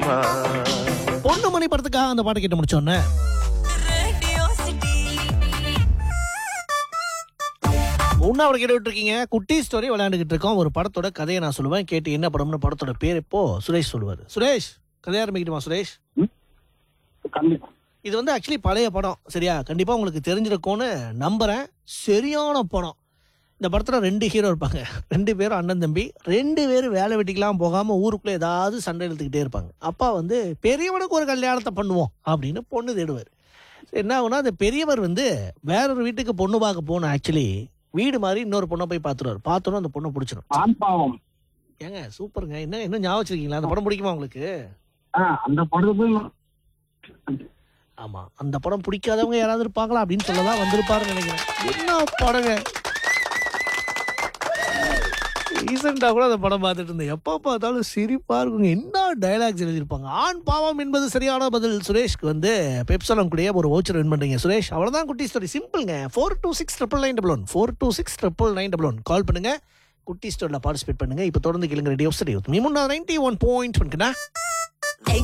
பொண்ணு மணி படத்துக்காக அந்த பாட்டு கேட்டு முடிச்சோன்னே உண்ணாவிட கேட்டு இருக்கீங்க குட்டி ஸ்டோரி விளையாண்டுகிட்டு இருக்கோம் ஒரு படத்தோட கதையை நான் சொல்லுவேன் கேட்டு என்ன படம்னு படத்தோட பேர் இப்போ சுரேஷ் சொல்லுவாரு சுரேஷ் கதையை ஆரம்பிக்கட்டுமா சுரேஷ் கண்டிப்பா இது வந்து ஆக்சுவலி பழைய படம் சரியா கண்டிப்பா உங்களுக்கு தெரிஞ்சிருக்கும்னு நம்புறேன் சரியான படம் இந்த படத்துல ரெண்டு ஹீரோ இருப்பாங்க ரெண்டு பேரும் அண்ணன் தம்பி ரெண்டு பேரும் வேலை வெட்டிக்கெல்லாம் போகாம ஊருக்குள்ள ஏதாவது சண்டை இழுத்துக்கிட்டே இருப்பாங்க அப்பா வந்து பெரியவனுக்கு ஒரு கல்யாணத்தை பண்ணுவோம் அப்படின்னு பொண்ணு தேடுவார் என்ன ஆகுனா அந்த பெரியவர் வந்து வேற ஒரு வீட்டுக்கு பொண்ணு பார்க்க போகணும் ஆக்சுவலி வீடு மாதிரி இன்னொரு பொண்ணை போய் பார்த்துருவார் பார்த்தோன்னா அந்த பொண்ணை பிடிச்சிடும் ஆண் பாவம் ஏங்க சூப்பருங்க என்ன என்ன ஞாபகம் வச்சிருக்கீங்களா அந்த படம் பிடிக்குமா உங்களுக்கு ஆ, அந்த படத்துக்கு ஆமா அந்த படம் பிடிக்காதவங்க யாராவது இருப்பாங்களா அப்படின்னு சொல்லலாம் வந்திருப்பாருன்னு நினைக்கிறேன் என்ன படங்க ரீசெண்டாக கூட அந்த படம் பார்த்துட்டு இருந்தேன் எப்போ பார்த்தாலும் சிரிப்பா இருக்குங்க என்ன டைலாக்ஸ் எழுதியிருப்பாங்க ஆண் பாவம் என்பது சரியான பதில் சுரேஷ்க்கு வந்து பெப்சலம் கூடயே ஒரு வவுச்சர் வின் பண்ணுறீங்க சுரேஷ் அவ்வளோதான் குட்டி ஸ்டோரி சிம்பிள்ங்க four two six triple nine double one four two six triple nine double one call பண்ணுங்க குட்டி ஸ்டோரியில் பார்ட்டிசிபேட் பண்ணுங்க இப்போ தொடர்ந்து கேளுங்க ரெடியோ ஸ்டடி மீ முன்னா நைன்டி ஒன் பாயிண்ட் பண்ணுங்கண்ணா